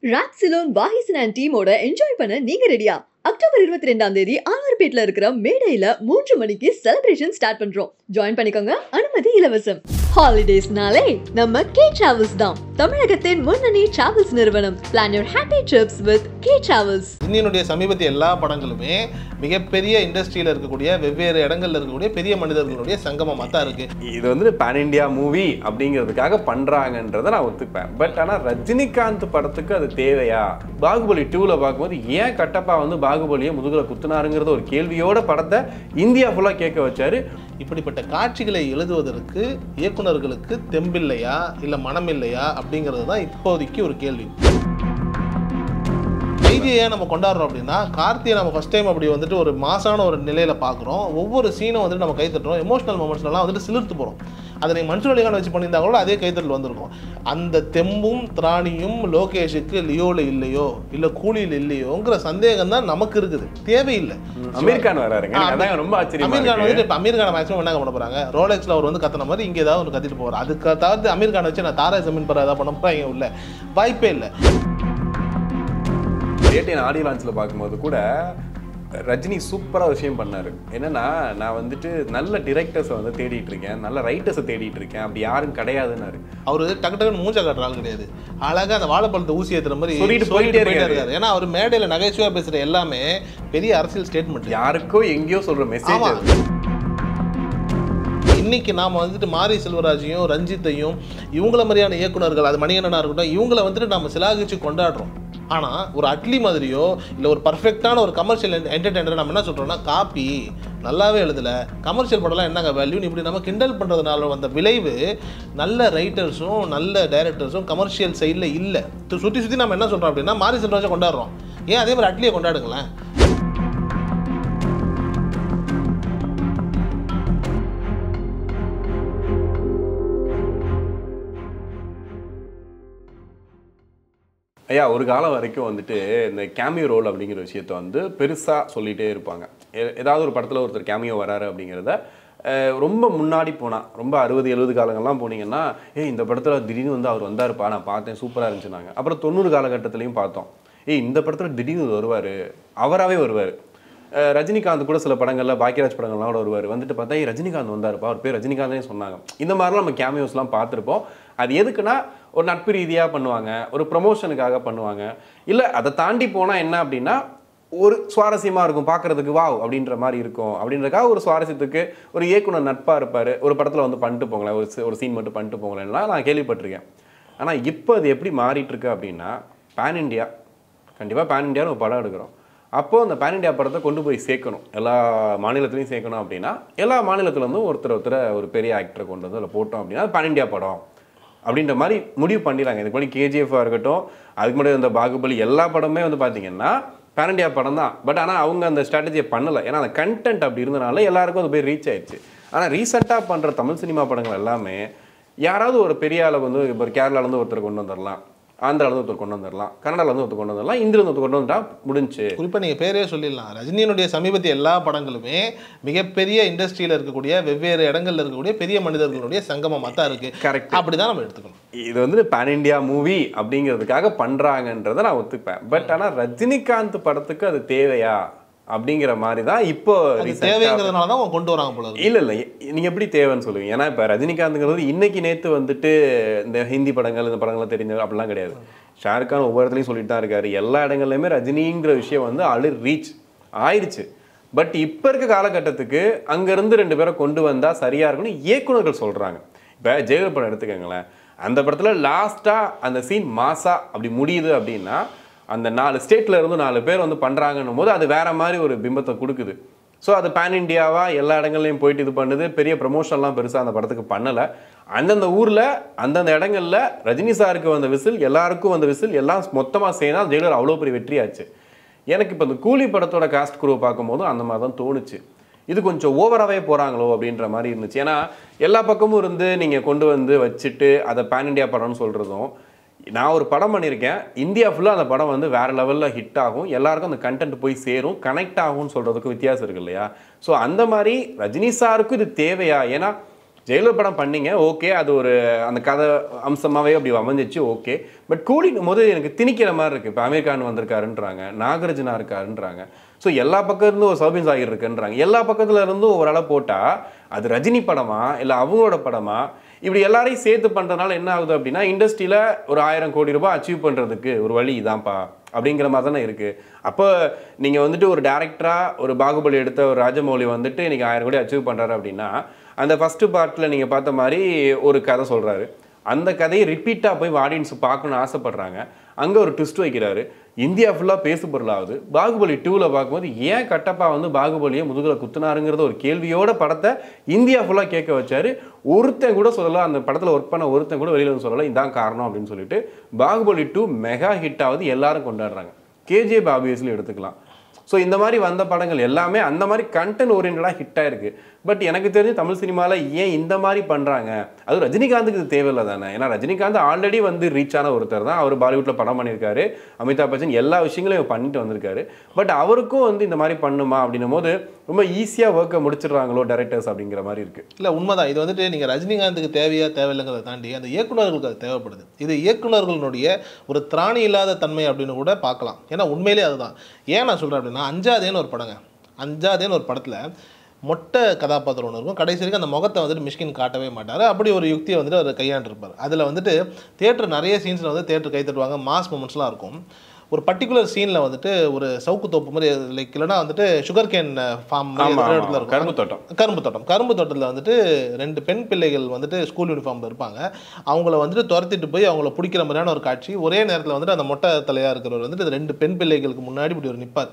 ராக்ஸிலோன் வாஹிசன் and டீமோட enjoy பண்ண நீங்க ரெடியா அக்டோபர் இருபத்தி ரெண்டாம் தேதி ஆழ்வார்பேட்ல இருக்கிற மேடையில மூன்று மணிக்கு செலிப்ரேஷன் ஸ்டார்ட் பண்றோம் ஜாயின் பண்ணிக்கோங்க அனுமதி இலவசம் ஹாலிடேஸ்னாலே நம்ம கே டிராவல்ஸ் தான் தமிழகத்தின் முன்னணி டிராவல்ஸ் நிறுவனம் plan your happy trips with K travels இன்னினுடைய சமீபத்திய எல்லா படங்களுமே மிகப்பெரிய இண்டஸ்ட்ரியில் இருக்கக்கூடிய வெவ்வேறு இடங்கள்ல இருக்கக்கூடிய பெரிய மனிதர்களுடைய சங்கமமாக தான் இருக்கு இது வந்து பேன் இண்டியா மூவி அப்படிங்கிறதுக்காக பண்றாங்கன்றதை நான் ஒத்துப்பேன் பட் ஆனால் ரஜினிகாந்த் படத்துக்கு அது தேவையா பாகுபலி டூவில் பார்க்கும்போது ஏன் கட்டப்பா வந்து பாகுபலியை முதுகுல குத்துனாருங்கிறது ஒரு கேள்வியோட படத்தை இந்தியா ஃபுல்லாக கேட்க வச்சாரு இப்படிப்பட்ட காட்சிகளை எழுதுவதற்கு இயக்குனர்களுக்கு தெம்பில்லையா இல்லை மனமில்லையா அப்படிங்கிறது தான் இப்போதைக்கு ஒரு கேள்வி கைதியை ஏன் நம்ம கொண்டாடுறோம் அப்படின்னா கார்த்தியை நம்ம ஃபஸ்ட் டைம் அப்படி வந்துட்டு ஒரு மாசான ஒரு நிலையில பார்க்குறோம் ஒவ்வொரு சீனும் வந்துட்டு நம்ம கைத்தட்டுறோம் எமோஷனல் மூமெண்ட்ஸ்லாம் வந்துட்டு சிலிர்த்து போகிறோம் அதை நீங்கள் மன்சூர் அலிகான் வச்சு பண்ணியிருந்தா கூட அதே கைத்தட்டல் வந்திருக்கும் அந்த தெம்பும் திராணியும் லோகேஷுக்கு லியோவில் இல்லையோ இல்லை கூலியில் இல்லையோங்கிற சந்தேகம் தான் நமக்கு இருக்குது தேவையில்லை அமீர் கான் வராருங்க எனக்கு அதான் ரொம்ப ஆச்சரியமா அமீர் கான் இருக்கு. வந்துட்டு இப்போ அமீர் கான் மேக்ஸிமம் என்ன பண்ண போறாங்க ரோலெக்ஸ்ல அவர் வந்து கத்துன மாதிரி இங்கே ஏதாவது ஒன்று கத்திட்டு போறாரு அதுக்கு தவிர்த்து அமீர் கான் வச்சு நான் தாரா ஜமீன் பர ஏதாவது பண்ண போறாங்க உள்ள வாய்ப்பே இல்லை ஏடிஎன் ஆடியோ லான்ச்சில் பார்க்கும்போது கூட ரஜினி சூப்பராக விஷயம் பண்ணாரு என்னன்னா நான் வந்துட்டு நல்ல டிரெக்டர்ஸை வந்து தேடிட்டு இருக்கேன் நல்ல ரைட்டர்ஸை தேடிட்டு இருக்கேன் அப்படி யாரும் கிடையாதுன்னாரு அவர் டக்கு டக்குன்னு மூஞ்ச காட்டுற ஆள் கிடையாது அழகா அந்த வாழைப்பழத்தை ஊசி ஏத்துற மாதிரி சொல்லிட்டு சொல்லிட்டு போயிட்டே போயிட்டே இருக்காரு. இருக்காரு ஏன்னா அவர் மேடையில நகைச்சுவையா பேசுற எல்லாமே பெரிய அரசியல் ஸ்டேட்மெண்ட் யாருக்கோ எங்கேயோ சொல்ற மெசேஜ் ஆமா. இன்னைக்கு நாம வந்துட்டு மாரி செல்வராஜையும் ரஞ்சித்தையும் இவங்கள மாதிரியான இயக்குனர்கள் அது மணிகண்டனா இருக்கட்டும் இவங்கள வந்துட்டு நம்ம சிலாகிச்சு கொண்டாடுறோம் ஆனா ஒரு அட்லி மாதிரியோ இல்ல ஒரு பர்ஃபெக்டான ஒரு கமர்ஷியல் என்டர்டைனர் நம்ம என்ன சொல்றோம்னா காப்பி நல்லாவே எழுதல கமர்ஷியல் படம்லாம் என்னங்க வேல்யூன்னு இப்படி நம்ம கிண்டல் பண்றதுனால வந்த விளைவு நல்ல ரைட்டர்ஸும் நல்ல டைரக்டர்ஸும் கமர்ஷியல் சைடில் இல்லை சுற்றி சுற்றி நம்ம என்ன சொல்றோம் அப்படின்னா மாரி செல்வராஜை கொண்டாடுறோம் ஏன் அதே மாதிரி அட்லியை கொண்டாடுங்களேன் ஐயா ஒரு காலம் வரைக்கும் வந்துட்டு இந்த கேமியோ ரோல் அப்படிங்கிற விஷயத்த வந்து பெருசாக சொல்லிகிட்டே இருப்பாங்க எ- ஏதாவது ஒரு படத்தில் ஒருத்தர் கேமியோ வராரு அப்படிங்கிறத அஹ், ரொம்ப முன்னாடி போனால் ரொம்ப அறுபது எழுபது காலங்கள்லாம் போனீங்கன்னா ஏய் இந்த படத்தில் திடீர்னு வந்து அவர் வந்தாருப்பா நான் பார்த்தேன் சூப்பராக இருந்துச்சுனாங்க அப்புறம் தொண்ணூறு காலகட்டத்திலையும் பார்த்தோம் ஏய் இந்த படத்தில் திடீர்னு வருவார் அவராகவே வருவார் அஹ் ரஜினிகாந்த் கூட சில படங்கள்ல பாக்கியராஜ் படங்கள்லாம் கூட வருவார் வந்துட்டு பார்த்தா "ஏய், ரஜினிகாந்த் வந்தாருப்பா அவர் பேர் ரஜினிகாந்தே சொன்னாங்க இந்த மாதிரிலாம் நம்ம கேமியோஸ்லாம் பார்த்துருப்போம் அது எதுக்குன்னா ஒரு நட்பு ரீதியாக பண்ணுவாங்க ஒரு ப்ரொமோஷனுக்காக பண்ணுவாங்க இல்லை அதை தாண்டி போனால் என்ன அப்படின்னா ஒரு சுவாரஸ்யமாக இருக்கும் பார்க்கறதுக்கு வாவ் அப்படின்ற மாதிரி இருக்கும் அப்படின்றதுக்காக ஒரு சுவாரஸ்யத்துக்கு ஒரு இயக்குனர் நட்பாக இருப்பார் ஒரு படத்தில் வந்து பண்ணிட்டு போங்களேன் ஒரு சி- ஒரு சீன் மட்டும் பண்ணிட்டு போங்களேன்லாம் நான் கேள்விப்பட்டிருக்கேன் ஆனால் இப்போ அது எப்படி மாறிட்டு இருக்கு அப்படின்னா பேன் இண்டியா கண்டிப்பாக பேன் இண்டியான்னு ஒரு படம் எடுக்கிறோம் அப்போ அந்த பேன் இண்டியா படத்தை கொண்டு போய் சேர்க்கணும் எல்லா மாநிலத்திலையும் சேர்க்கணும் அப்படின்னா எல்லா மாநிலத்துலேருந்தும் ஒருத்தர் ஒருத்தரை ஒரு பெரிய ஆக்டரை கொண்டு வந்து அதில் போட்டோம் அப்படின்னா பேன் இண்டியா படம் அப்படின்ற மாதிரி முடிவு பண்ணிடுறாங்க இதுக்கு முன்னாடி கேஜிஎஃபாக இருக்கட்டும் அதுக்கு முன்னாடி அந்த பாகுபலி எல்லா படமே வந்து பார்த்தீங்கன்னா பேன் இண்டியா படம் தான் பட் ஆனால் அவங்க அந்த ஸ்ட்ராட்டஜியை பண்ணலை ஏன்னா அந்த கண்டென்ட் அப்படி இருந்தனால எல்லாருக்கும் அது போய் ரீச் ஆயிடுச்சு ஆனால் ரீசெண்டாக பண்ணுற தமிழ் சினிமா படங்கள் எல்லாமே யாராவது ஒரு பெரிய ஆளை வந்து இப்போ கேரளாலேருந்து ஒருத்தர் கொண்டு வந்துடலாம் ஆந்திராலேருந்து ஒருத்தர் கொண்டு வந்துடலாம் கன்னடாலேருந்து ஒருத்தர் கொண்டு வந்துடலாம் இந்திரிலேருந்து ஒருத்தர் கொண்டு வந்துட்டா முடிஞ்சு குறிப்பாக நீங்கள் பேரே சொல்லிடலாம் ரஜினியினுடைய சமீபத்திய எல்லா படங்களுமே மிகப்பெரிய இண்டஸ்ட்ரியில் இருக்கக்கூடிய வெவ்வேறு இடங்கள்ல இருக்கக்கூடிய பெரிய மனிதர்களுடைய சங்கமமாக தான் இருக்கு Correct. அப்படி தான் நம்ம எடுத்துக்கணும் இது வந்து பேன் இண்டியா மூவி அப்படிங்கிறதுக்காக பண்றாங்கன்றதை நான் ஒத்துப்பேன் பட் ஆனால் ரஜினிகாந்த் படத்துக்கு அது தேவையா அப்படிங்கிற மாதிரி தான் இப்போ அது recent ஆ- தேவைங்கிறதுனால தான் அவங்க கொண்டு வராங்க போல இருக்கு இல்ல இல்ல நீங்க எப்படி தேவைன்னு சொல்லுவீங்க ஏன்னா இப்ப ரஜினிகாந்த்ங்கிறது இன்னைக்கு நேத்து வந்துட்டு இந்த ஹிந்தி படங்கள் இந்த படங்களை தெரிஞ்சவர் அப்படிலாம் கிடையாது ஷாருக் கான் ஒவ்வொரு இடத்துலையும் சொல்லிட்டு தான் இருக்காரு எல்லா இடங்கள்லையுமே ரஜினிங்கிற விஷயம் வந்து அழு ரீச் ஆயிடுச்சு பட் இப்ப இருக்க காலகட்டத்துக்கு அங்க இருந்து ரெண்டு பேரை கொண்டு வந்தா சரியா இருக்கும்னு இயக்குனர்கள் சொல்றாங்க இப்ப ஜெயலலிதா படம் எடுத்துக்கோங்களேன் அந்த படத்துல லாஸ்டா அந்த சீன் மாசா அப்படி முடியுது அப்படின்னா அந்த நாலு ஸ்டேட்ல இருந்து நாலு பேர் வந்து பண்றாங்கன்னும் போது அது வேற மாதிரி ஒரு பிம்பத்தை கொடுக்குது ஸோ அது பேன் இண்டியாவா எல்லா இடங்கள்லையும் போயிட்டு இது பண்ணுது பெரிய ப்ரமோஷன்லாம் பெருசாக அந்த படத்துக்கு பண்ணலை அந்தந்த ஊரில் அந்தந்த இடங்கள்ல ரஜினி சாருக்கு வந்த விசில் எல்லாருக்கும் வந்த விசில் எல்லாம் மொத்தமாக சேர்ந்தா ஜெயிலர் அவ்வளோ பெரிய வெற்றியாச்சு எனக்கு இப்போ இந்த கூலி படத்தோட காஸ்ட் குரூவை பார்க்கும்போதும் அந்த மாதிரி தான் தோணுச்சு இது கொஞ்சம் ஓவராகவே போகிறாங்களோ அப்படின்ற மாதிரி இருந்துச்சு ஏன்னா எல்லா பக்கமும் இருந்து நீங்கள் கொண்டு வந்து வச்சுட்டு அதை பேன் இண்டியா படம்னு சொல்கிறதும் நான் ஒரு படம் பண்ணியிருக்கேன் இந்தியா ஃபுல்லாக அந்த படம் வந்து வேற லெவலில் ஹிட் ஆகும் எல்லாருக்கும் அந்த கண்டென்ட் போய் சேரும் கனெக்ட் ஆகும்னு சொல்கிறதுக்கும் வித்தியாசம் இருக்கு இல்லையா ஸோ அந்த மாதிரி ரஜினி சாருக்கும் இது தேவையா ஏன்னா ஜெயிலர் படம் பண்ணீங்க ஓகே அது ஒரு அந்த கதை அம்சமாகவே அப்படி அமைஞ்சிச்சு ஓகே பட் கூலிங்கும் போது எனக்கு திணிக்கிற மாதிரி இருக்குது இப்போ அமீர் கான் வந்திருக்காருன்றாங்க நாகார்ஜுனா இருக்காருன்றாங்க ஸோ எல்லா பக்கம் இருந்தும் ஒரு சௌபின் சாகிர் இருக்குன்றாங்க எல்லா பக்கத்துல இருந்தும் ஒரு அளவு போட்டால் அது ரஜினி படமா இல்லை அவங்களோட படமா இப்படி எல்லாரையும் சேர்த்து பண்ணுறதுனால என்ன ஆகுது அப்படின்னா இண்டஸ்ட்ரியில் ஒரு ஆயிரம் கோடி ரூபாய் அச்சீவ் பண்ணுறதுக்கு ஒரு வழி இதான்ப்பா அப்படிங்கிற மாதிரி தானே இருக்குது அப்போ நீங்கள் வந்துட்டு ஒரு டேரக்டராக ஒரு பாகுபலி எடுத்த ஒரு ராஜமௌலி வந்துட்டு இன்னைக்கு ஆயிரம் கோடி அச்சீவ் பண்ணுறாரு அப்படின்னா அந்த ஃபஸ்ட்டு பார்ட்டில் நீங்கள் பார்த்த மாதிரி ஒரு கதை சொல்கிறாரு அந்த கதையை ரிப்பீட்டாக போய் ஆடியன்ஸ் பார்க்கணும்னு ஆசைப்படுறாங்க அங்கே ஒரு ட்விஸ்ட் வைக்கிறாரு இந்தியா ஃபுல்லாக பேசு பொருளாகுது பாகுபலி டூவில் பார்க்கும்போது ஏன் கட்டப்பா வந்து பாகுபலியை முதுகில் குத்துனாருங்கிறத ஒரு கேள்வியோட படத்தை இந்தியா ஃபுல்லாக கேட்க வச்சாரு ஒருத்தன் கூட சொல்லலாம் அந்த படத்தில் ஒர்க் பண்ண ஒருத்தன் கூட வெளியில் வந்து சொல்லலாம் இதான் காரணம் அப்படின்னு சொல்லிட்டு பாகுபலி டூ மெகா ஹிட் ஆகுது எல்லாரும் கொண்டாடுறாங்க கேஜிஎஃப் ஆப்வியஸ்லி எடுத்துக்கலாம் ஸோ இந்த மாதிரி வந்த படங்கள் எல்லாமே அந்த மாதிரி கண்டென்ட் ஓரியன்டாக ஹிட் ஆயிருக்கு பட் எனக்கு தெரிஞ்சு தமிழ் சினிமாவில் ஏன் இந்த மாதிரி பண்ணுறாங்க அது ரஜினிகாந்துக்கு இது தேவையில்லை தானே ஏன்னா ரஜினிகாந்த் ஆல்ரெடி வந்து ரீச் ஆன ஒருத்தர் தான் அவர் பாலிவுட்டில் படம் பண்ணியிருக்காரு அமிதாப் பச்சன் எல்லா விஷயங்களையும் இவர் பண்ணிட்டு வந்திருக்காரு பட் அவருக்கும் வந்து இந்த மாதிரி பண்ணுமா அப்படின்னும் போது ரொம்ப ஈஸியாக ஒர்க்கை முடிச்சிடுறாங்களோ டேரக்டர்ஸ் அப்படிங்கிற மாதிரி இருக்குது இல்லை உண்மைதான் இது வந்துட்டு நீங்கள் ரஜினிகாந்துக்கு தேவையா தேவையில்லைங்கிறத தாண்டி அந்த இயக்குனர்களுக்கு அது தேவைப்படுது இது இயக்குனர்களுடைய ஒரு திராணி இல்லாத தன்மை அப்படின்னு கூட பார்க்கலாம் ஏன்னா உண்மையிலே அதுதான் ஏன் நான் சொல்கிறேன் அப்படின்னா அஞ்சாதேன்னு ஒரு படங்க அஞ்சாதேன்னு ஒரு படத்தில் மொட்டை கதாபாத்திரம் ஒன்று இருக்கும் கடைசி வரைக்கும் அந்த முகத்தை வந்துட்டு மிஷ்கின் காட்டவே மாட்டார் அப்படி ஒரு யுக்தியை வந்துட்டு அவர் கையாண்டிருப்பார் அதில் வந்துட்டு தேட்டர் நிறைய சீன்ஸில் வந்து தேட்டர் கை தட்டுவாங்க மாஸ் மூமெண்ட்ஸ்லாம் இருக்கும் ஒரு பர்டிகுலர் சீனில் வந்துட்டு ஒரு சவுக்கு தோப்பு மாதிரி லைக் இல்லைன்னா வந்துட்டு சுகர் கேன் ஃபார்ம் ஆமா, ஆமா. இடத்துல இருக்கும் கரும்பு தோட்டம். கரும்பு தோட்டம் கரும்பு தோட்டத்தில் வந்துட்டு ரெண்டு பெண் பிள்ளைகள் வந்துட்டு ஸ்கூல் யூனிஃபார்மில் இருப்பாங்க அவங்கள வந்துட்டு துரத்திட்டு போய் அவங்கள பிடிக்கிற மாதிரியான ஒரு காட்சி ஒரே நேரத்தில் வந்துட்டு அந்த மொட்டை தலையாக இருக்கிறவர் வந்துட்டு இந்த ரெண்டு பெண் பிள்ளைகளுக்கு முன்னாடி இப்படி ஒரு நிற்பார்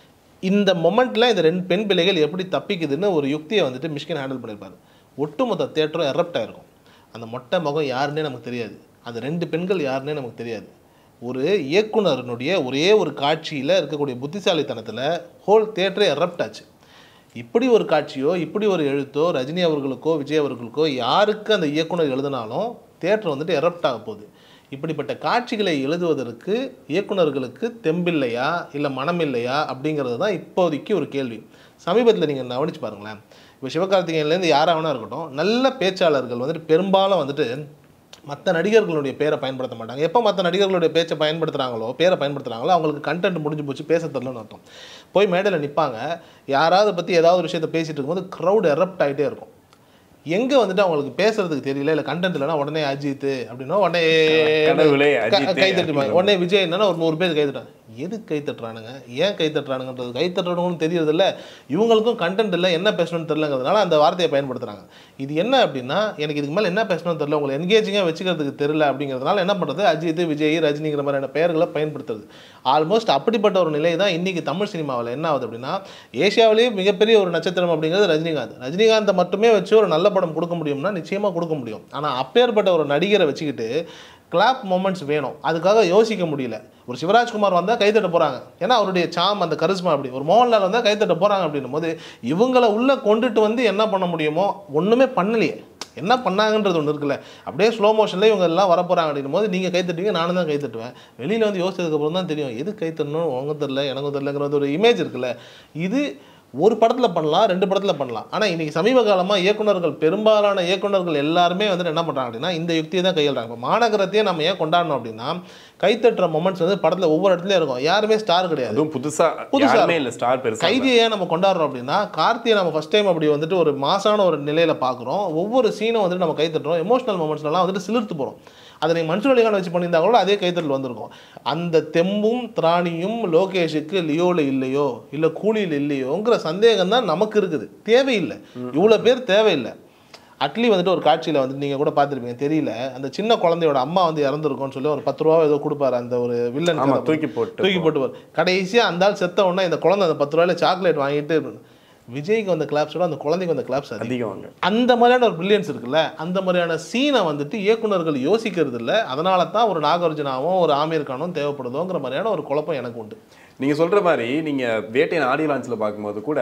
இந்த மொமெண்ட்டில் இந்த ரெண்டு பெண் பிள்ளைகள் எப்படி தப்பிக்குதுன்னு ஒரு யுக்தியை வந்துட்டு மிஷ்கின் ஹேண்டில் பண்ணியிருப்பார் ஒட்டுமொத்த தேட்டரும் எரப்ட் ஆயிருக்கும் அந்த மொட்டை முகம் யாருன்னே நமக்கு தெரியாது அந்த ரெண்டு பெண்கள் யாருன்னே நமக்கு தெரியாது ஒரு இயக்குனருடைய ஒரே ஒரு காட்சியில் இருக்கக்கூடிய புத்திசாலித்தனத்தில் ஹோல் தேட்டரே எரப்ட் ஆச்சு இப்படி ஒரு காட்சியோ இப்படி ஒரு எழுத்தோ ரஜினி அவர்களுக்கோ விஜய் அவர்களுக்கோ யாருக்கு அந்த இயக்குனர் எழுதினாலும் தேட்டர் வந்துட்டு எரப்ட் ஆக போகுது இப்படிப்பட்ட காட்சிகளை எழுதுவதற்கு இயக்குனர்களுக்கு தெம்பில்லையா இல்லை மனம் இல்லையா அப்படிங்கிறது தான் இப்போதைக்கு ஒரு கேள்வி சமீபத்தில் நீங்கள் கவனிச்சு பாருங்களேன் இப்போ சிவகார்த்திகேயன்லேருந்து யாராக வேணா இருக்கட்டும் நல்ல பேச்சாளர்கள் வந்துட்டு பெரும்பாலும் வந்துட்டு மற்ற நடிகர்களுடைய பேரை பயன்படுத்த மாட்டாங்க எப்போ மற்ற நடிகர்களுடைய பேச்சை பயன்படுத்துகிறாங்களோ பேரை பயன்படுத்துகிறாங்களோ அவங்களுக்கு கண்டென்ட் முடிஞ்சு போச்சு பேச தெரிலன்னு அர்த்தம் போய் மேடையில் நிற்பாங்க யாராவது பற்றி ஏதாவது ஒரு விஷயத்தை பேசிட்டு இருக்கும்போது க்ரௌட் எரப்ட் ஆகிட்டே இருக்கும் எங்கே வந்துட்டு அவங்களுக்கு பேசுறதுக்கு தெரியல இல்லை கண்டென்ட் இல்லைன்னா உடனே அஜித் அப்படின்னா உடனே கடவுளே, க- அஜித்தே கை தட்டுவாங்க அப்படிங்கிற உடனே விஜய் என்னன்னா ஒரு நூறு பேர் கை தட்டுறாங்க எதுக்கு கை தட்டுறானுங்க ஏன் கை தட்டுறானுங்கன்றது கை தட்டுறவங்களும் தெரியறது இல்ல இவங்களுக்கும் கண்டென்ட் இல்லை என்ன பேசணும்னு தெரியலங்கிறதுனால அந்த வார்த்தையை பயன்படுத்துறாங்க இது என்ன அப்படின்னா எனக்கு இதுக்கு மேலே என்ன பேசணும்னு தெரியல உங்களை என்கேஜிங்காக வச்சுக்கிறதுக்கு தெரியல அப்படிங்கிறதுனால என்ன பண்ணுறது அஜித் விஜய் ரஜினிங்கிற மாதிரியான பெயர்களை பயன்படுத்துறது ஆல்மோஸ்ட் அப்படிப்பட்ட ஒரு நிலை தான் இன்னைக்கு தமிழ் சினிமாவில் என்ன ஆகுது அப்படின்னா ஏசியாவிலேயே மிகப்பெரிய ஒரு நட்சத்திரம் அப்படிங்கிறது ரஜினிகாந்த் ரஜினிகாந்தை மட்டுமே வச்சு ஒரு நல்ல படம் கொடுக்க முடியும்னா நிச்சயமாக கொடுக்க முடியும் ஆனால் அப்பேற்பட்ட ஒரு நடிகரை வச்சுக்கிட்டு கிளாப் மொமெண்ட்ஸ் வேணும் அதுக்காக யோசிக்க முடியல ஒரு சிவராஜ்குமார் வந்தால் கைத்தட்ட போகிறாங்க ஏன்னா அவருடைய சாம் அந்த கரிஸ்மா அப்படி ஒரு மோகன்லால் வந்தால் கைத்தட்ட போகிறாங்க அப்படின்னும் போது இவங்களை உள்ளே கொண்டுட்டு வந்து என்ன பண்ண முடியுமோ ஒன்றுமே பண்ணலையே என்ன பண்ணாங்கன்றது ஒன்று இருக்குல்ல அப்படியே ஸ்லோ மோஷனில் இவங்க எல்லாம் வரப்போகிறாங்க அப்படின்னும் போது நீங்கள் கைத்தட்டுவீங்க நானும் தான் கைத்தட்டுவேன் வெளியில் வந்து யோசிச்சதுக்கப்புறம் தான் தெரியும் எது கைத்தட்டணும் உங்க தெரில எனக்கும் தெரிலங்கிற ஒரு இமேஜ் இருக்குல்ல இது ஒரு படத்தில் பண்ணலாம் ரெண்டு படத்தில் பண்ணலாம் ஆனால் இன்றைக்கி சமீப காலமாக இயக்குனர்கள் பெரும்பாலான இயக்குனர்கள் எல்லாருமே வந்துட்டு என்ன பண்ணுறாங்க அப்படின்னா இந்த யுக்தியை தான் கையாளுறாங்க இப்போ மாநகரத்தையே நம்ம ஏன் கொண்டாடணும் அப்படின்னா கைத்தட்டுற மொமெண்ட்ஸ் வந்து படத்தில் ஒவ்வொரு இடத்துலையும் இருக்கும் யாருமே ஸ்டார் கிடையாது அதுவும் புதுசா புதுசா யாருமே இல்லை ஸ்டார் பெருசா கைதியை ஏன் நம்ம கொண்டாடுறோம் அப்படின்னா கார்த்தியை நம்ம ஃபஸ்ட் டைம் அப்படி வந்துட்டு ஒரு மாசான ஒரு நிலையில பார்க்குறோம் ஒவ்வொரு சீனும் வந்துட்டு நம்ம கைத்தட்டுறோம் எமோஷனல் மூமெண்ட்ஸ்லாம் வந்துட்டு சிலிர்த்து போகிறோம் அதை நீங்கள் மன்சூர் அலிகான் வச்சு பண்ணியிருந்தா கூட அதே கைத்தட்டல் வந்திருக்கும் அந்த தெம்பும் திராணியும் லோகேஷுக்கு லியோவில் இல்லையோ இல்லை கூலியில் இல்லையோங்கிற சந்தேகம் தான் நமக்கு இருக்குது தேவையில்லை இவ்வளோ பேர் தேவையில்லை அட்லி வந்துட்டு ஒரு காட்சியில் வந்துட்டு நீங்கள் கூட பார்த்துருப்பீங்க தெரியல அந்த சின்ன குழந்தையோட அம்மா வந்து இறந்துருக்கும்னு சொல்லி ஒரு பத்து ரூபா ஏதோ கொடுப்பாரு அந்த ஒரு வில்லன் ஆமா கதை. தூக்கி போட்டு தூக்கி போட்டு கடைசியாக அந்த ஆள் செத்த உடனே இந்த குழந்தை அந்த பத்து ரூபாயில சாக்லேட் வாங்கிட்டு விஜய்க்கு வந்த கிளாப்ஸோட அந்த குழந்தைக்கு வந்த கிளாப்ஸ் அதிகம் அதிகம் அங்க அந்த மாதிரியான ஒரு பிரில்லியன்ஸ் இருக்குல்ல அந்த மாதிரியான சீனை வந்துட்டு இயக்குனர்கள் யோசிக்கிறது இல்லை அதனால தான் ஒரு நாகார்ஜுனாவும் ஒரு ஆமீர் கானும் தேவைப்படுதோங்கிற மாதிரியான ஒரு குழப்பம் எனக்கு உண்டு நீங்க சொல்ற மாதிரி நீங்க வேட்டையன் ஆடியோ லான்ச்சில் பார்க்கும்போது கூட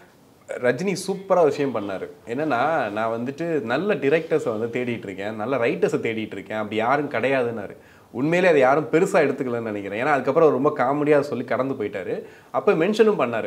ரஜினி சூப்பரா விஷயம் பண்ணாரு என்னன்னா நான் வந்துட்டு நல்ல டிரெக்டர்ஸை வந்து தேடிட்டு இருக்கேன் நல்ல ரைட்டர்ஸை தேடிட்டு இருக்கேன் அப்படி யாரும் கிடையாதுன்னாரு உண்மையிலே அதை யாரும் பெருசா எடுத்துக்கலன்னு நினைக்கிறேன் ஏன்னா அதுக்கப்புறம் அவர் ரொம்ப காமெடியாக சொல்லி கடந்து போயிட்டாரு அப்போ மென்ஷனும் பண்ணாரு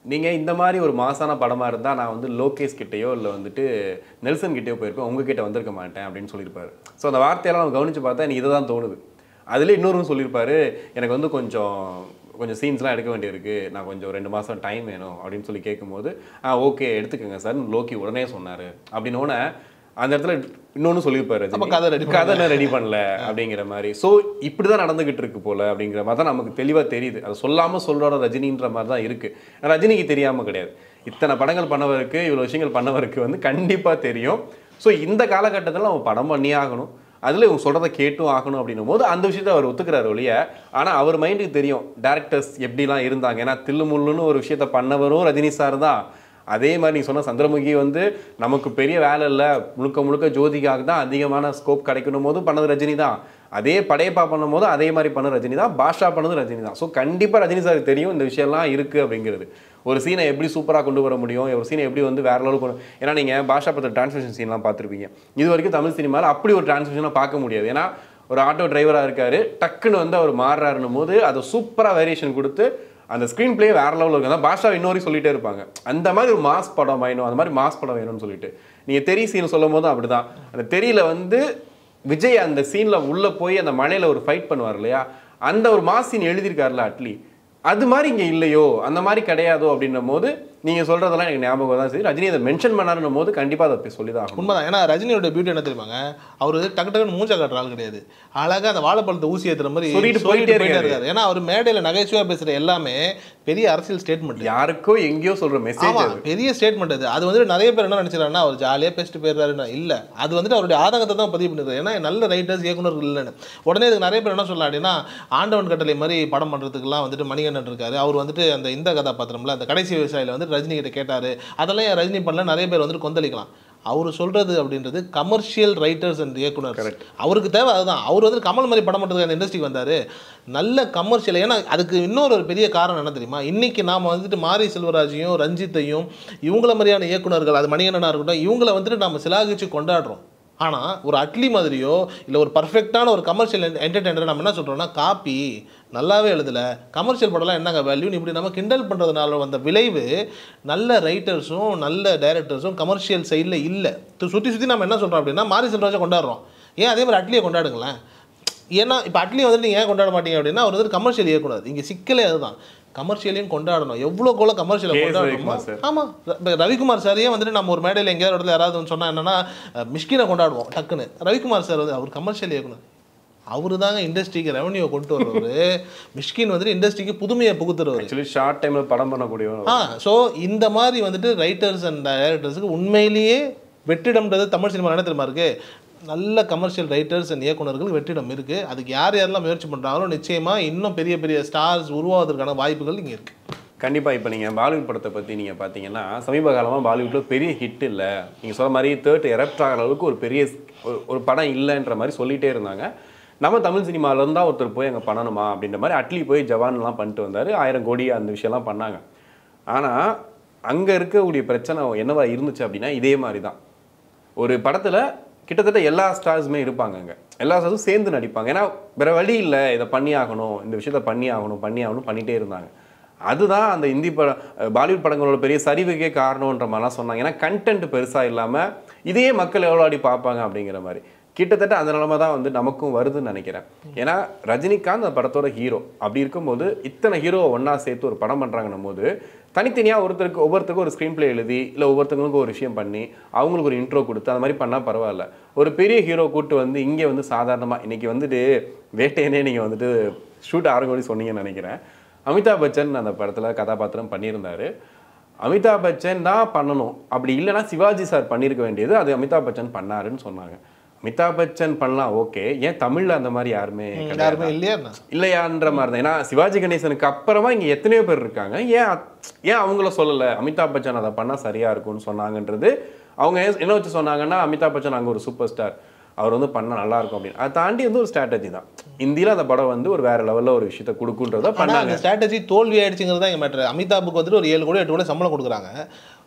நீங்கள் இந்த மாதிரி ஒரு மாசான படமாக இருந்தால் நான் வந்து லோகேஷ் கிட்டேயோ இல்லை வந்துட்டு நெல்சன் கிட்டேயோ போயிருப்பேன் உங்ககிட்ட வந்திருக்க மாட்டேன் அப்படின்னு சொல்லியிருப்பாரு ஸோ அந்த வார்த்தையெல்லாம் நம்ம கவனித்து பார்த்தா எனக்கு இதை தான் தோணுது அதில் இன்னொரு சொல்லியிருப்பாரு எனக்கு வந்து கொஞ்சம் கொஞ்சம் சீன்ஸ்லாம் எடுக்க வேண்டியிருக்கு நான் கொஞ்சம் ரெண்டு மாதம் டைம் வேணும் அப்படின்னு சொல்லி கேட்கும்போது ஆ ஓகே எடுத்துக்கோங்க சார் லோக்கி உடனே சொன்னார் அப்படின்னோடனே அந்த இடத்துல இன்னொன்று சொல்லியிருப்பாரு அப்ப ரஜினி. கதை ready கதை ரெடி பண்ணல அப்படிங்கிற மாதிரி ஸோ இப்படி தான் நடந்துகிட்டு இருக்கு போல அப்படிங்கிற மாதிரி தான் நமக்கு தெளிவாக தெரியுது அதை சொல்லாமல் சொல்கிறோட ரஜினின்ற மாதிரி தான் இருக்கு ரஜினிக்கு தெரியாமல் கிடையாது இத்தனை படங்கள் பண்ணவருக்கு இவ்வளோ விஷயங்கள் பண்ணவருக்கு வந்து கண்டிப்பாக தெரியும் ஸோ இந்த காலகட்டத்தில் அவன் படம் பண்ணியே ஆகணும் அதில் இவங்க சொல்கிறத கேட்டும் ஆகணும் அப்படின்னும் போது அந்த விஷயத்தை அவர் ஒத்துக்கிறார் ஒழிய ஆனால் அவர் மைண்டுக்கு தெரியும் டேரக்டர்ஸ் எப்படிலாம் இருந்தாங்க ஏன்னா தில்லு முள்ளுன்னு ஒரு விஷயத்த பண்ணவரும் ரஜினி சார் தான் அதே மாதிரி நீ சொன்ன சந்திரமுகி வந்து நமக்கு பெரிய வேலை இல்லை முழுக்க முழுக்க ஜோதிகாக தான் அதிகமான ஸ்கோப் கிடைக்கணும் போது பண்ணது ரஜினி தான் அதே படையப்பா பண்ணும்போது அதே மாதிரி பண்ண ரஜினி தான் பாஷா பண்ணது ரஜினி தான் ஸோ கண்டிப்பாக ரஜினி சாருக்கு தெரியும் இந்த விஷயம்லாம் இருக்குது அப்படிங்கிறது ஒரு சீனை எப்படி சூப்பராக கொண்டு வர முடியும் ஒரு சீனை எப்படி வந்து வேற லெவலுக்கு கொண்டு ஏன்னா நீங்கள் பாஷா பத்திர டிரான்ஸ்மிஷன் சீன்லாம் பார்த்துருப்பீங்க இது வரைக்கும் தமிழ் சினிமாவில் அப்படி ஒரு டிரான்ஸ்மிஷனாக பார்க்க முடியாது ஏன்னா ஒரு ஆட்டோ டிரைவராக இருக்காரு டக்குன்னு வந்து அவர் மாறுறாருன்னும் போது அதை சூப்பராக வேரியேஷன் கொடுத்து அந்த ஸ்க்ரீன் பிளே வேற லெவலில் இருக்கு அதான் பாஷா இன்னொரு சொல்லிட்டே இருப்பாங்க அந்த மாதிரி ஒரு மாஸ் படம் வேணும் அந்த மாதிரி மாஸ் படம் வேணும்னு சொல்லிட்டு நீங்கள் தெரி சீன் சொல்லும் போதும் அப்படிதான் அந்த தெரியல வந்து விஜய் அந்த சீன்ல உள்ள போய் அந்த மலையில ஒரு ஃபைட் பண்ணுவார் இல்லையா அந்த ஒரு மாஸ் சீன் எழுதியிருக்காருல அட்லி அது மாதிரி இங்க இல்லையோ அந்த மாதிரி கிடையாதோ அப்படின்னும் போது நீங்க சொல்றதெல்லாம் எனக்கு ஞாபகம் தான் சரி ரஜினி அதை மென்ஷன் பண்ணாருன்னும் போது கண்டிப்பா அதை சொல்லி தான் ஆகணும் உண்மைதான் ஏன்னா ரஜினியோட பியூட்டி என்ன தெரியுமாங்க அவர் டக்கு டக்குன்னு மூஞ்ச காட்டுற ஆள் கிடையாது அழகா அந்த வாழைப்பழத்தை ஊசி ஏத்துற மாதிரி சொல்லிட்டு சொல்லிட்டு போயிட்டே போயிட்டே இருக்காரு. இருக்காரு ஏன்னா அவர் மேடையில நகைச்சுவையா பேசுற எல்லாமே பெரிய அரசியல் ஸ்டேட்மெண்ட் யாருக்கோ எங்கேயோ சொல்ற மெசேஜ் ஆமா அது பெரிய ஸ்டேட்மெண்ட் அது அது வந்து நிறைய பேர் என்ன நினைச்சிடறாங்கன்னா அவர் ஜாலியா பேசிட்டு போயிடுறாருன்னா இல்ல அது வந்துட்டு அவருடைய ஆதங்கத்தை தான் பதிவு பண்ணிருக்காரு ஏன்னா நல்ல ரைட்டர்ஸ் இயக்குனர்கள் இல்லைன்னு உடனே இதுக்கு நிறைய பேர் என்ன சொல்லலாம் அப்படின்னா ஆண்டவன் கட்டளை மாதிரி படம் பண்றதுக்குலாம் வந்துட்டு மணிகண்டன் இருக்காரு அவர் வந்துட்டு அந்த இந்த கதாபாத்திரம்ல அந்த கடைசி விவசாயில வந்து ரஜினி கிட்ட கேட்டாரு அதெல்லாம் ஏன் ரஜினி பண்ணல நிறைய பேர் வந்துட்டு கொந்தளிக்கலாம் அவர் சொல்றது அப்படின்றது கமர்ஷியல் ரைட்டர்ஸ் அண்ட் இயக்குனர் அவருக்கு தேவை அதுதான் அவர் வந்து கமல் மாதிரி படம் பண்ணுறதுக்கு அந்த இண்டஸ்ட்ரிக்கு வந்தாரு நல்ல கமர்ஷியல் ஏன்னா அதுக்கு இன்னொரு ஒரு பெரிய காரணம் என்ன தெரியுமா இன்னைக்கு நாம வந்துட்டு மாரி செல்வராஜையும் ரஞ்சித்தையும் இவங்கள மாதிரியான இயக்குனர்கள் அது மணிகண்டனா இருக்கட்டும் இவங்கள வந்துட்டு நம்ம சிலாகிச்சு கொண்டாடுறோம் ஆனால் ஒரு அட்லி மாதிரியோ இல்லை ஒரு பர்ஃபெக்டான ஒரு கமர்ஷியல் என்டர்டெயினர் நம்ம என்ன சொல்கிறோம்னா காப்பி நல்லாவே எழுதலை கமர்ஷியல் படம்லாம் என்னங்க வேல்யூன்னு இப்படி நம்ம கிண்டல் பண்ணுறதுனால வந்த விளைவு நல்ல ரைட்டர்ஸும் நல்ல டைரக்டர்ஸும் கமர்ஷியல் சைடில் இல்லை சுற்றி சுற்றி நம்ம என்ன சொல்கிறோம் அப்படின்னா மாரி செல்வராஜை கொண்டாடுறோம் ஏன் அதே மாதிரி அட்லியை கொண்டாடுங்களேன் ஏன்னா இப்போ அட்லி வந்துட்டு நீங்கள் ஏன் கொண்டாட மாட்டீங்க அப்படின்னா அவர் வந்து கமர்ஷியல் இயக்குனர் இங்கே சிக்கலே அதுதான் கமர்ஷியலையும் கொண்டாடணும் எவ்வளோ கோல கமர்ஷியலை கே. எஸ். கொண்டாடணுமோ ரவிக்குமார் சார். ஆமாம் ர- ரவிக்குமார் சாரையே வந்துட்டு நம்ம ஒரு மேடையில் எங்கேயாவது இடத்துல யாராவது வந்து சொன்னா என்னன்னா அஹ், மிஷ்கினை கொண்டாடுவோம் டக்குன்னு ரவிக்குமார் சார் வந்து அவர் கமர்ஷியல் இயக்குனர் அவரு தாங்க இண்டஸ்ட்ரிக்கு ரெவன்யூ கொண்டு வர்றவர் மிஷ்கின் வந்துட்டு இண்டஸ்ட்ரிக்கு புதுமையை புகுத்துறவர் ஆக்சுவலி ஷார்ட் டைம்ல படம் பண்ணக்கூடியவன் ஆ ஸோ இந்த மாதிரி வந்துட்டு ரைட்டர்ஸ் அண்ட் டைரக்டர்ஸுக்கு உண்மையிலேயே வெற்றிடம்ன்றது தமிழ் சினிமா என்ன தெரியுமா இருக்கு நல்ல கமர்ஷியல் ரைட்டர்ஸ் அண்ட் இயக்குனர்களுக்கு வெற்றிடம் இருக்கு அதுக்கு யார் யாரெல்லாம் முயற்சி பண்றாங்களோ நிச்சயமா இன்னும் பெரிய பெரிய ஸ்டார்ஸ் உருவாவதற்கான வாய்ப்புகள் இங்க இருக்கு கண்டிப்பா இப்போ நீங்க பாலிவுட் படத்தை பத்தி நீங்க பாத்தீங்கன்னா சமீப காலமா பாலிவுட்ல பெரிய ஹிட் இல்ல நீங்க சொல்ற மாதிரி தேர்ட் எரப்ட் ஆகிற அளவுக்கு ஒரு பெரிய ஒரு- ஒரு படம் இல்லைன்ற மாதிரி சொல்லிட்டே இருந்தாங்க நம்ம தமிழ் சினிமால இருந்தா ஒருத்தர் போய் அங்க பண்ணணுமா அப்படின்ற மாதிரி அட்லி போய் ஜவான்லாம் பண்ணிட்டு வந்தாரு ஆயிரம் கோடி அந்த விஷயம்லாம் பண்ணாங்க ஆனா அங்க இருக்கக்கூடிய பிரச்சனை என்னவா இருந்துச்சு அப்படின்னா இதே மாதிரி தான் ஒரு படத்துல கிட்டத்தட்ட எல்லா ஸ்டார்ஸுமே இருப்பாங்க அங்க எல்லா ஸ்டார்ஸும் சேர்ந்து நடிப்பாங்க ஏன்னா வேற வழி இல்லை இதை பண்ணி ஆகணும் இந்த விஷயத்த பண்ணி ஆகணும் பண்ணி ஆகணும் பண்ணிட்டே இருந்தாங்க அதுதான் அந்த இந்தி பட பாலிவுட் படங்களோட பெரிய சரிவுக்கே காரணம்ன்ற மாதிரிலாம் சொன்னாங்க ஏன்னா கண்டென்ட் பெருசாக இல்லாமல் இதையே மக்கள் எவ்வளோ அடி பார்ப்பாங்க அப்படிங்கிற மாதிரி கிட்டத்தட்ட அந்த நிலமை தான் வந்து நமக்கும் வருதுன்னு நினைக்கிறேன் ஏன்னா ரஜினிகாந்த் அந்த படத்தோட ஹீரோ அப்படி இருக்கும்போது இத்தனை ஹீரோவை ஒன்றா சேர்த்து ஒரு படம் பண்ணுறாங்கன்னும் போது தனித்தனியாக ஒருத்தருக்கு ஒவ்வொருத்தருக்கும் ஒரு ஸ்க்ரீன் ப்ளே எழுதி இல்லை ஒவ்வொருத்தங்களுக்கும் ஒரு விஷயம் பண்ணி அவங்களுக்கு ஒரு இன்ட்ரோ கொடுத்து அந்த மாதிரி பண்ணால் பரவாயில்ல ஒரு பெரிய ஹீரோ கூட்டு வந்து இங்கே வந்து சாதாரணமாக இன்னைக்கு வந்துட்டு வேட்டையனே நீங்கள் வந்துட்டு ஷூட் ஆரம்பி சொன்னீங்கன்னு நினைக்கிறேன் அமிதாப் பச்சன் அந்த படத்தில் கதாபாத்திரம் பண்ணியிருந்தாரு அமிதாப் பச்சன் தான் பண்ணணும் அப்படி இல்லைன்னா சிவாஜி சார் பண்ணியிருக்க வேண்டியது அது அமிதாப் பச்சன் பண்ணாருன்னு சொன்னாங்க அமிதாப் பச்சன் பண்ணலாம் ஓகே ஏன் தமிழ்ல அந்த மாதிரி யாருமே கிடையாதா? யாருமே இல்லையா என்ன? இல்லையான்ற மாதிரி தான் ஏன்னா சிவாஜி கணேசனுக்கு அப்புறமா இங்க எத்தனையோ பேர் இருக்காங்க ஏன் அத்- ஏன் அவங்கள சொல்லல அமிதாப் பச்சன் அதை பண்ணா சரியா இருக்கும்னு சொன்னாங்கன்றது அவங்க ஏன் என்ன வச்சு சொன்னாங்கன்னா அமிதாப் பச்சன் அங்க ஒரு சூப்பர் ஸ்டார் அவர் வந்து பண்ணா நல்லா இருக்கும் அப்படின்னு அதை தாண்டி வந்து ஒரு ஸ்ட்ராட்டஜி தான் இந்தியில அந்த படம் வந்து ஒரு வேற லெவல்ல ஒரு விஷயத்த கொடுக்குன்றத ஆனா பண்ணாங்க அந்த ஸ்ட்ராட்டஜி தோல்வி ஆயிடுச்சுங்கிறது தான் எங்க மேட்ரு அமிதாப்புக்கு வந்துட்டு ஒரு ஏழு கோடி எட்டு கோடி சம்பளம் கொடுக்குறாங்க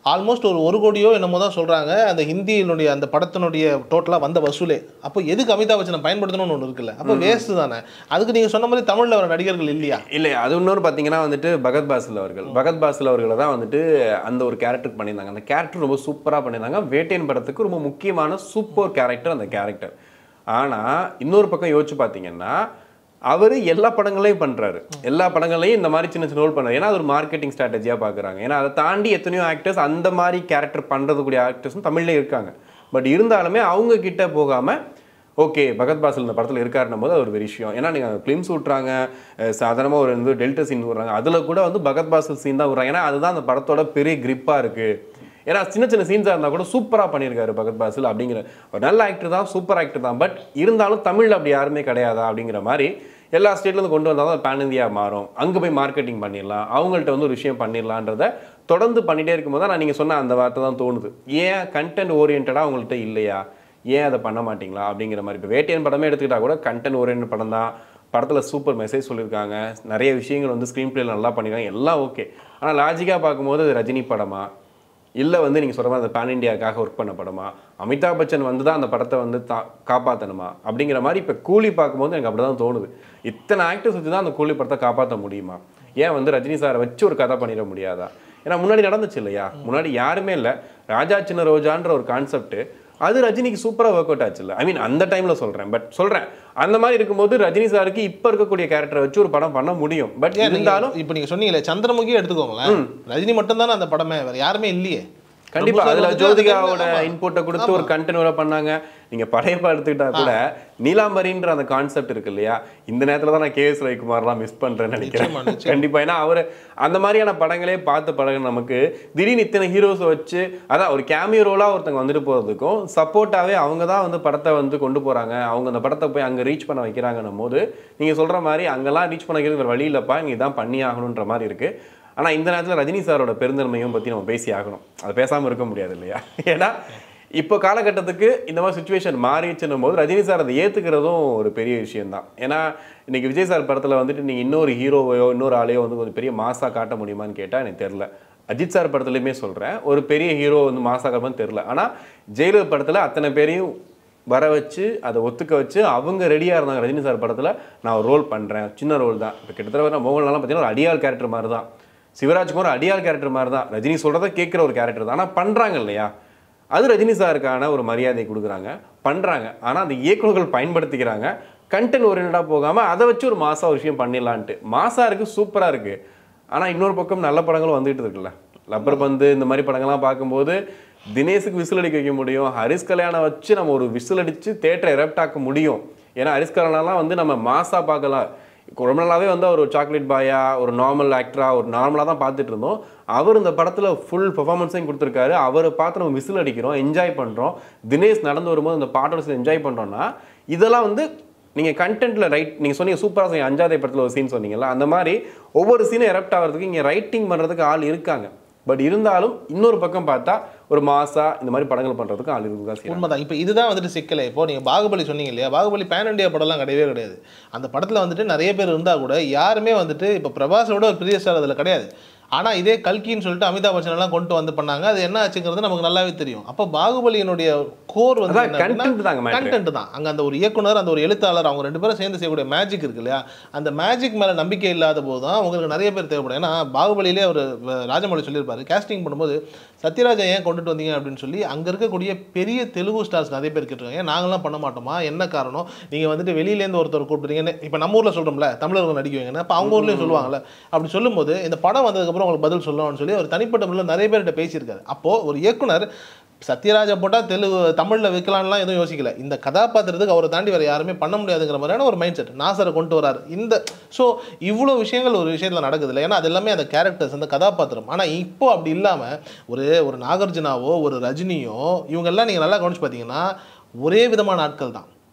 ஆல்மோஸ்ட் ஒரு ஒரு கோடியோ என்னமோ தான் சொல்கிறாங்க அந்த ஹிந்தியினுடைய அந்த படத்தினுடைய டோட்டலாக வந்த வசூலே அப்போ எதுக்கு அமிதாப் பச்சனை பயன்படுத்தணும்னு ஒன்று இருக்குல்ல அப்போ வேஸ்ட் தானே அதுக்கு நீங்கள் சொன்ன மாதிரி தமிழில் வர நடிகர்கள் இல்லையா இல்லை அது இன்னொரு பார்த்தீங்கன்னா வந்துட்டு பகத் பாசில் அவர்கள் பகத் பாசில் அவர்களை தான் வந்துட்டு அந்த ஒரு கேரக்டர் பண்ணியிருந்தாங்க அந்த கேரக்டர் ரொம்ப சூப்பராக பண்ணியிருந்தாங்க வேட்டையன் படத்துக்கு ரொம்ப முக்கியமான சூப்பர் கேரக்டர் அந்த கேரக்டர் ஆனால் இன்னொரு பக்கம் யோசிச்சு பார்த்தீங்கன்னா அவர் எல்லா படங்களையும் பண்ணுறாரு எல்லா படங்களையும் இந்த மாதிரி சின்ன சின்ன ரோல் பண்ணுறாரு ஏன்னா அது ஒரு மார்க்கெட்டிங் ஸ்ட்ராட்டஜியாக பார்க்குறாங்க ஏன்னா அதை தாண்டி எத்தனையோ ஆக்டர்ஸ் அந்த மாதிரி கேரக்டர் பண்ணுறதுக்கூடிய ஆக்டர்ஸும் தமிழ்லேயே இருக்காங்க பட் இருந்தாலுமே அவங்க கிட்ட போகாமல் ஓகே பகத் பாசில் இந்த படத்தில் இருக்காருன்னும் போது அது ஒரு பெரிய விஷயம் ஏன்னா நீங்கள் ஃபிலிம்ஸ் விட்றாங்க சாதாரணமாக ஒரு வந்து டெல்டா சீன் விட்றாங்க அதில் கூட வந்து பகத் பாசில் சீன் தான் விட்றாங்க ஏன்னா அதுதான் அந்த படத்தோட பெரிய கிரிப்பாக இருக்குது ஏன்னா சின்ன சின்ன சீன்ஸாக இருந்தால் கூட சூப்பராக பண்ணியிருக்காரு பகத் பாசில் அப்படிங்கிற ஒரு நல்ல ஆக்டர் தான் சூப்பர் ஆக்டர் தான் பட் இருந்தாலும் தமிழில் அப்படி யாருமே கிடையாதா அப்படிங்கிற மாதிரி எல்லா ஸ்டேட்லேருந்து கொண்டு வந்தால் தான் பேன் இந்தியா மாறும் அங்கே போய் மார்க்கெட்டிங் பண்ணிடலாம் அவங்கள்ட்ட வந்து ஒரு விஷயம் பண்ணிடலான்றத தொடர்ந்து பண்ணிகிட்டே இருக்கும்போது தான் நான் நீங்கள் சொன்ன அந்த வார்த்தை தான் தோணுது ஏன் கண்டென்ட் ஓரியன்டாக அவங்கள்ட்ட இல்லையா ஏன் அதை பண்ண மாட்டீங்களா அப்படிங்கிற மாதிரி இப்போ வேட்டையன் படமே எடுத்துக்கிட்டா கூட கண்டென்ட் ஓரியன்ட் படம் தான் படத்தில் சூப்பர் மெசேஜ் சொல்லியிருக்காங்க நிறைய விஷயங்கள் வந்து ஸ்க்ரீன் பிளேல நல்லா பண்ணியிருக்காங்க எல்லாம் ஓகே ஆனால் லாஜிக்காக பார்க்கும்போது அது ரஜினி படமா இல்லை வந்து நீங்கள் சொல்கிற மாதிரி அந்த பேன் இண்டியாக்காக ஒர்க் பண்ண படமா அமிதாப் பச்சன் வந்து தான் அந்த படத்தை வந்து தா காப்பாற்றணுமா அப்படிங்கிற மாதிரி இப்போ கூலி பார்க்கும்போது எனக்கு அப்படி தான் தோணுது இத்தனை ஆக்டர்ஸ் வச்சு தான் அந்த கூலி படத்தை காப்பாற்ற முடியுமா ஏன் வந்து ரஜினி சாரை வச்சு ஒரு கதை பண்ணிட முடியாதா ஏன்னா முன்னாடி நடந்துச்சு இல்லையா முன்னாடி யாருமே இல்லை ராஜா சின்ன ரோஜான்ற ஒரு கான்செப்ட் அது ரஜினிக்கு சூப்பராக ஒர்க் அவுட் ஆச்சுல்ல ஐ மீன் அந்த டைமில் சொல்கிறேன் பட் சொல்கிறேன் அந்த மாதிரி இருக்கும்போது ரஜினி சாருக்கு இப்போ இருக்கக்கூடிய கேரக்டரை வச்சு ஒரு படம் பண்ண முடியும் பட் ஏன் இருந்தாலும் இப்போ நீங்கள் சொன்னீங்களே சந்திரமுகி எடுத்துக்கோங்களேன் ரஜினி மட்டும் தானே அந்த படமே வேறு யாருமே இல்லையே கண்டிப்பா பிரபு சார் அதுல வந்துட்டு ஜோதிகாவோட ஆமா. இன்புட்டை கொடுத்து ஒரு கண்டென்ட் பண்ணாங்க நீங்க படையப்பா எடுத்துக்கிட்டா கூட நீலாம்பரின்ற அந்த கான்செப்ட் இருக்கு இல்லையா இந்த நேரத்துல தான் நான் கே எஸ் ரவிக்குமார்லாம் மிஸ் பண்றேன்னு நினைக்கிறேன் நிச்சயமா, நிச்சயமா. கண்டிப்பா ஏன்னா அவர் அந்த மாதிரியான படங்களே பார்த்து பழக நமக்கு திடீர்னு இத்தனை ஹீரோஸை வச்சு அதான் ஒரு கேமியோ ரோலா ஒருத்தங்க வந்துட்டு போறதுக்கும் சப்போர்ட்டாவே அவங்க தான் வந்து படத்தை வந்து கொண்டு போறாங்க அவங்க அந்த படத்தை போய் அங்க ரீச் பண்ண வைக்கிறாங்கன்னும் போது நீங்க சொல்ற மாதிரி அங்கெல்லாம் ரீச் பண்ண வைக்கிறது வேற வழி இல்லப்பா நீங்க இதான் பண்ணி ஆகணுன்ற மாதிரி இருக்கு ஆனா இந்த நேரத்துல ரஜினி சாரோட பெருந்தன்மையும் பத்தி நம்ம பேசி ஆகணும் அது பேசாம இருக்க முடியாது இல்லையா ஏன்னா இப்போ காலகட்டத்துக்கு இந்த மாதிரி சுச்சுவேஷன் மாறிடுச்சுன்னும் போது ரஜினி சார் அதை ஏத்துக்கிறதும் ஒரு பெரிய விஷயம்தான் ஏன்னா இன்னைக்கு விஜய் சார் படத்துல வந்துட்டு நீங்க இன்னொரு ஹீரோவையோ இன்னொரு ஆளையோ வந்து கொஞ்சம் பெரிய மாசா காட்ட முடியுமான்னு கேட்டா எனக்கு தெரியல அஜித் சார் படத்துலையுமே சொல்றேன் ஒரு பெரிய ஹீரோ வந்து மாசா காட்டுமான்னு தெரியல ஆனா ஜெயலலிதா படத்துல அத்தனை பேரையும் வர வச்சு அதை ஒத்துக்க வச்சு அவங்க ரெடியாக இருந்தாங்க ரஜினி சார் படத்தில் நான் ஒரு ரோல் பண்ணுறேன் சின்ன ரோல் தான் இப்போ கிட்டத்தட்ட மோகன்லாம் பார்த்தீங்கன்னா ஒரு அடியாள் கேரக்டர் மாதிரி தான் சிவராஜ்குமார் அடியாள் கேரக்டர் மாதிரி தான் ரஜினி சொல்கிறத கேட்குற ஒரு கேரக்டர் தான் ஆனால் பண்ணுறாங்க இல்லையா அது ரஜினி சாருக்கான ஒரு மரியாதை கொடுக்குறாங்க பண்ணுறாங்க ஆனால் அந்த இயக்குநர்கள் பயன்படுத்திக்கிறாங்க கண்டென்ட் ஓரியன்டாக போகாமல் அதை வச்சு ஒரு மாசா ஒரு விஷயம் பண்ணிடலான்ட்டு மாசா இருக்குது சூப்பராக இருக்குது ஆனால் இன்னொரு பக்கம் நல்ல படங்களும் வந்துகிட்டு இருக்குல்ல லப்பர் பந்து இந்த மாதிரி படங்கள்லாம் பார்க்கும்போது தினேஷுக்கு விசில் அடிக்க வைக்க முடியும் ஹரிஸ் கல்யாணம் வச்சு நம்ம ஒரு விசில் அடித்து தேட்டரை எரப்ட் ஆக்க முடியும் ஏன்னா ஹரிஸ் கல்யாணம்லாம் வந்து நம்ம மாசா பார்க்கலாம் ரொம்ப நாளாவே வந்து அவர் ஒரு சாக்லேட் பாயா ஒரு நார்மல் ஆக்டரா ஒரு நார்மலாக தான் பார்த்துட்டு இருந்தோம் அவர் இந்த படத்தில் ஃபுல் பெர்ஃபார்மன்ஸையும் கொடுத்துருக்காரு அவரை பார்த்து நம்ம விசில் அடிக்கிறோம் என்ஜாய் பண்ணுறோம் தினேஷ் நடந்து வரும்போது அந்த பாட்டோட என்ஜாய் பண்ணுறோம்னா இதெல்லாம் வந்து நீங்கள் கண்டென்ட்டில் ரைட் நீங்கள் சொன்னீங்க சூப்பராக சொன்னீங்க அஞ்சாவது படத்தில் ஒரு சீன் சொன்னீங்கல்ல அந்த மாதிரி ஒவ்வொரு சீனும் எரப்ட் ஆகிறதுக்கு இங்கே ரைட்டிங் பண்ணுறதுக்கு ஆள் இருக்காங்க பட் இருந்தாலும் இன்னொரு பக்கம் பார்த்தா ஒரு மாசா இந்த மாதிரி படங்கள் பண்ணுறதுக்கு ஆள் இருக்கு தான் செய்யறாங்க. உண்மைதான் இப்போ இதுதான் வந்துட்டு சிக்கலை இப்போ நீங்கள் பாகுபலி சொன்னீங்க இல்லையா பாகுபலி பேன் இண்டியா படம்லாம் கிடையவே கிடையாது அந்த படத்தில் வந்துட்டு நிறைய பேர் இருந்தால் கூட யாருமே வந்துட்டு இப்போ பிரபாஸோட ஒரு பெரிய ஸ்டார் அதில் கிடையாது ஆனால் இதே கல்கின்னு சொல்லிட்டு அமிதாப் பச்சன் எல்லாம் கொண்டு வந்து பண்ணாங்க அது என்ன ஆச்சுங்கிறது நமக்கு நல்லாவே தெரியும் அப்போ பாகுபலியினுடைய கோர் வந்து அதான் content தாங்க matter. கண்டென்ட் தான் அங்கே அந்த ஒரு இயக்குனர் அந்த ஒரு எழுத்தாளர் அவங்க ரெண்டு பேரும் சேர்ந்து செய்யக்கூடிய மேஜிக் இருக்கு இல்லையா அந்த மேஜிக் மேலே நம்பிக்கை இல்லாத போது தான் உங்களுக்கு நிறைய பேர் தேவைப்படும் ஏன்னா பாகுபலியிலே அவர் ராஜமௌழி சொல்லியிருப்பாரு கேஸ்டிங் பண்ணும்போது சத்யராஜா ஏன் கொண்டுட்டு வந்தீங்க அப்படின்னு சொல்லி அங்கே இருக்கக்கூடிய பெரிய தெலுங்கு ஸ்டார்ஸ் நிறைய பேர் கேட்டிருக்காங்க ஏன் நாங்களாம் பண்ண மாட்டோமா என்ன காரணம் நீங்கள் வந்துட்டு வெளியிலேருந்து ஒருத்தர் கூப்பிடுறீங்கன்னு இப்போ நம்ம ஊரில் சொல்கிறோம்ல தமிழர்கள் நடிக்க வைங்கன்னு அப்போ அவங்க ஊர்லேயும் சொல்லுவாங்கல்ல அப்படி சொல்லும்போது இந்த படம் வந்ததுக்கப்புறம் உங்களுக்கு பதில் சொல்லணும்னு சொல்லி அவர் தனிப்பட்ட முறையில் நிறைய பேர்கிட்ட பேசியிருக்காரு அப்போது ஒரு இயக்குனர் சத்யராஜா போட்டால் தெலுங்கு தமிழில் வைக்கலாம்லாம் எதுவும் யோசிக்கல இந்த கதாபாத்திரத்துக்கு அவரை தாண்டி வேறு யாருமே பண்ண முடியாதுங்கிற மாதிரியான ஒரு மைண்ட் செட் நாசரை கொண்டு வராரு இந்த ஸோ இவ்வளோ விஷயங்கள் ஒரு விஷயத்தில் நடக்குது இல்லை ஏன்னா அது எல்லாமே அந்த கேரக்டர்ஸ் அந்த கதாபாத்திரம் ஆனால் இப்போ அப்படி இல்லாமல் ஒரு ஒரு நாகார்ஜுனாவோ ஒரு ரஜினியோ இவங்கெல்லாம் நீங்கள் நல்லா கவனிச்சு பார்த்தீங்கன்னா ஒரே விதமான ஆட்கள் தான்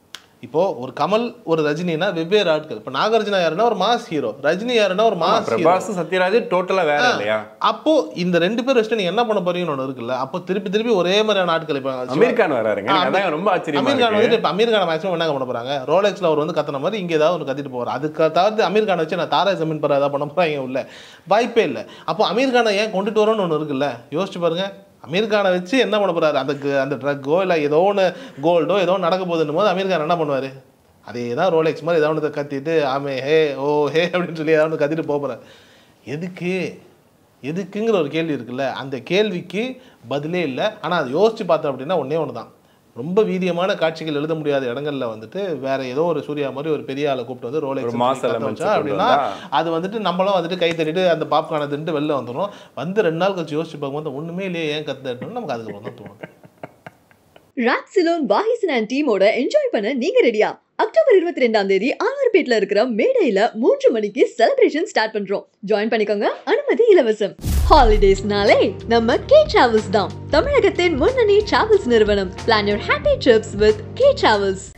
இப்போ ஒரு கமல் ஒரு ரஜினினா வெவ்வேறு ஆட்கள் இப்போ நாகார்ஜுனா யாருன்னா ஒரு மாஸ் ஹீரோ ரஜினி யாருன்னா ஒரு மாஸ் ஹீரோ பிரபாஸ் சத்யராஜ் டோட்டலா வேற இல்லையா அப்போ இந்த ரெண்டு பேர் வச்சுட்டு நீங்க என்ன பண்ண போறீங்கன்னு ஒன்று இருக்குல்ல அப்போ திருப்பி திருப்பி ஒரே மாதிரியான ஆட்கள் இப்போ அமீர் கான் வராருங்க ஆ, எனக்கு அதான் ரொம்ப ஆச்சரியமா அமீர் கான் இருக்கு வந்துட்டு இப்போ அமீர் கான் மேக்ஸிமம் என்ன பண்ண போறாங்க ரோலெக்ஸ்ல அவர் வந்து கத்துன மாதிரி இங்க ஏதாவது ஒன்று கத்திட்டு போவார் அதுக்கு தவிர்த்து அமீர் கான் வச்சு நான் தாரா ஜமீன் பரா ஏதாவது பண்ண போறாங்க உள்ள வாய்ப்பே இல்லை அப்போ அமீர் கானை ஏன் கொண்டுட்டு வரோம்னு ஒன்று இருக்குல்ல யோசிச்சு பாருங்க அமீர் கானை வச்சு என்ன பண்ண போறாரு அதுக்கு அந்த ட்ரக்கோ இல்லை ஏதோ ஒன்று கோல்டோ ஏதோ ஒண்ணு நடக்க போகுதுன்னும் போது அமீர் கான் என்ன பண்ணுவாரு அதே தான் ரோலெக்ஸ் மாதிரி ஏதாவது ஒன்று கத்திட்டு ஆமே ஹே ஓ ஹே அப்படின்னு சொல்லி ஏதாவது ஒன்று கத்திட்டு போகிறார் எதுக்கு எதுக்குங்கிற ஒரு கேள்வி இருக்குல்ல அந்த கேள்விக்கு பதிலே இல்லை ஆனால் அது யோசிச்சு பார்த்தோம் அப்படின்னா ஒன்றே ஒன்று தான் ரொம்ப வீரியமான காட்சிகள் எழுத முடியாத இடங்கள்ல வந்துட்டு வேற ஏதோ ஒரு சூர்யா மாதிரி ஒரு பெரிய ஆளை கூப்பிட்டு வந்து ரோலெக்ஸ் ஒரு mass கத்த elements வச்சா கொண்டு அப்படின்னா வந்தா. அது வந்துட்டு நம்மளும் வந்துட்டு கை தட்டிட்டு அந்த பாப்கார்னை தின்ட்டு வெளில வந்துடும் வந்து ரெண்டு நாள் கழிச்சு யோசிச்சு பார்க்கும்போது ஒண்ணுமே இல்லையே ஏன் கத்துட்டோம்னு நமக்கு அதுக்கப்புறம் தான் தோணும் ராக்ஸிலோன் வாஹிசன் அண்ட் டீமோட என்ஜாய் பண்ண நீங்க ரெடியா அக்டோபர் இருபத்தி ரெண்டாம் தேதி ஆழ்வார்பேட்ல இருக்கிற மேடையில மூன்று மணிக்கு செலிப்ரேஷன் ஸ்டார்ட் பண்றோம் ஜாயின் பண்ணிக்கோங்க அனுமதி இலவசம் ஹாலிடேஸ்னாலே நம்ம கே டிராவல்ஸ் தான் தமிழகத்தின் முன்னணி டிராவல்ஸ் நிறுவனம் plan your happy trips with K travels